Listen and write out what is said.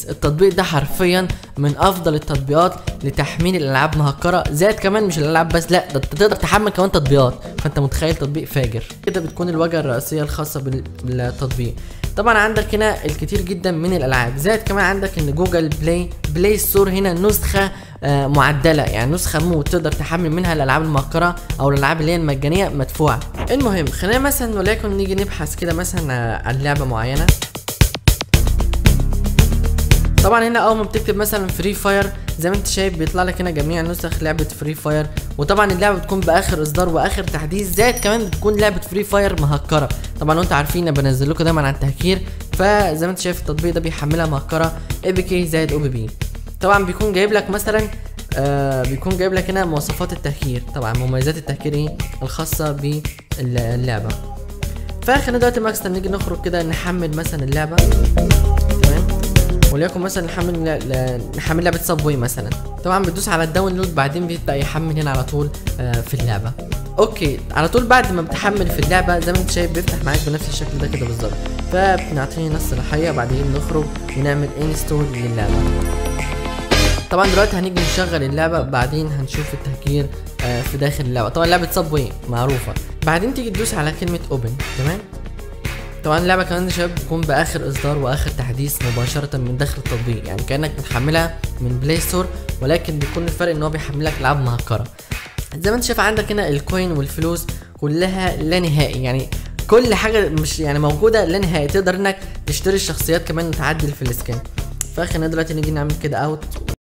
جيمز التطبيق ده حرفيا من افضل التطبيقات لتحميل الالعاب مهكره زائد كمان مش الالعاب بس لا ده انت تقدر تحمل كمان تطبيقات فانت متخيل تطبيق فاجر كده بتكون الواجهه الرئيسيه الخاصه بال- بالتطبيق طبعا عندك هنا الكتير جدا من الالعاب زائد كمان عندك ان جوجل بلاي بلاي ستور هنا نسخه آه، معدله يعني نسخه مود تقدر تحمل منها الالعاب المهكره او الالعاب اللي هي المجانيه مدفوعه المهم خلينا مثلا وليكن نيجي نبحث كده مثلا آه، عن لعبه معينه طبعا هنا اول ما بتكتب مثلا فري فاير زي ما انت شايف بيطلع لك هنا جميع نسخ لعبه فري فاير وطبعا اللعبه بتكون باخر اصدار واخر تحديث زائد كمان بتكون لعبه فري فاير مهكره طبعا وانتوا عارفين انا بنزل لكم دايما عن التهكير فزي ما انت شايف التطبيق ده بيحملها مهكره اي بي كي زائد او بي بي طبعا بيكون جايب لك مثلا آه بيكون جايب لك هنا مواصفات التهكير طبعا مميزات التهكير ايه الخاصه باللعبه فخلينا دلوقتي مثلا نيجي نخرج كده نحمل مثلا اللعبه تمام وليكن مثلا نحمل ل- نحمل لعبه سابوي مثلا طبعا بتدوس على الداونلود بعدين بيبدا يحمل هنا على طول آه، في اللعبه اوكي على طول بعد ما بتحمل في اللعبه زي ما انت شايف بيفتح معاك بنفس الشكل ده كده بالظبط فبنعطيه نص الصلاحيه بعدين نخرج ونعمل انستول للعبه طبعا دلوقتي هنيجي نشغل اللعبه بعدين هنشوف التهكير آه، في داخل اللعبه طبعا لعبه سابوي معروفه بعدين تيجي تدوس على كلمه اوبن تمام طبعا اللعبه كمان يا شباب بتكون باخر اصدار واخر تحديث مباشره من داخل التطبيق يعني كانك بتحملها من بلاي ستور ولكن بيكون الفرق ان هو بيحملك العاب مهكره زي ما انت شايف عندك هنا الكوين والفلوس كلها لا نهائي يعني كل حاجه مش يعني موجوده لا نهائي تقدر انك تشتري الشخصيات كمان وتعدل في السكان فخلينا دلوقتي نيجي نعمل كده اوت